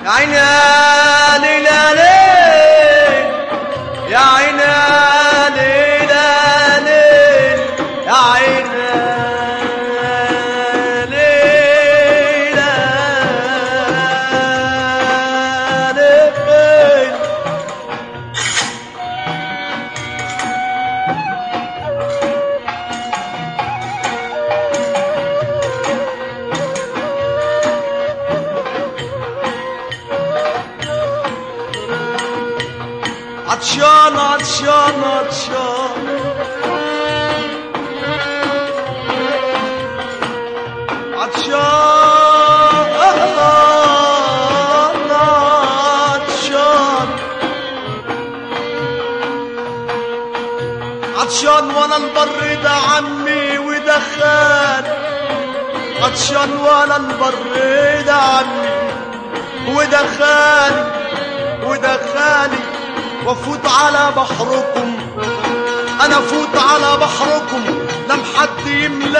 يا عيني يا ليل يا ليل يا عيني يا ليل يا ليل يا عيني يا ليل يا ليل عطشان عطشان عطشان عطشان عطشان عطشان وانا البر ده عمي وده خالي عطشان وانا البر ده عمي وده خالي وده خالي وافوت على بحركم انا فوت على بحركم لم حد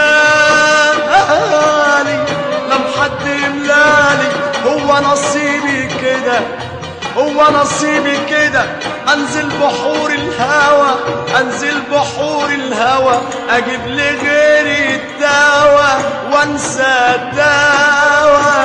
يملالي لم حد يملالي هو نصيبي كده هو نصيبي كده انزل بحور الهوى انزل بحور الهوى اجيب لغيري الدواء وانسى الدواء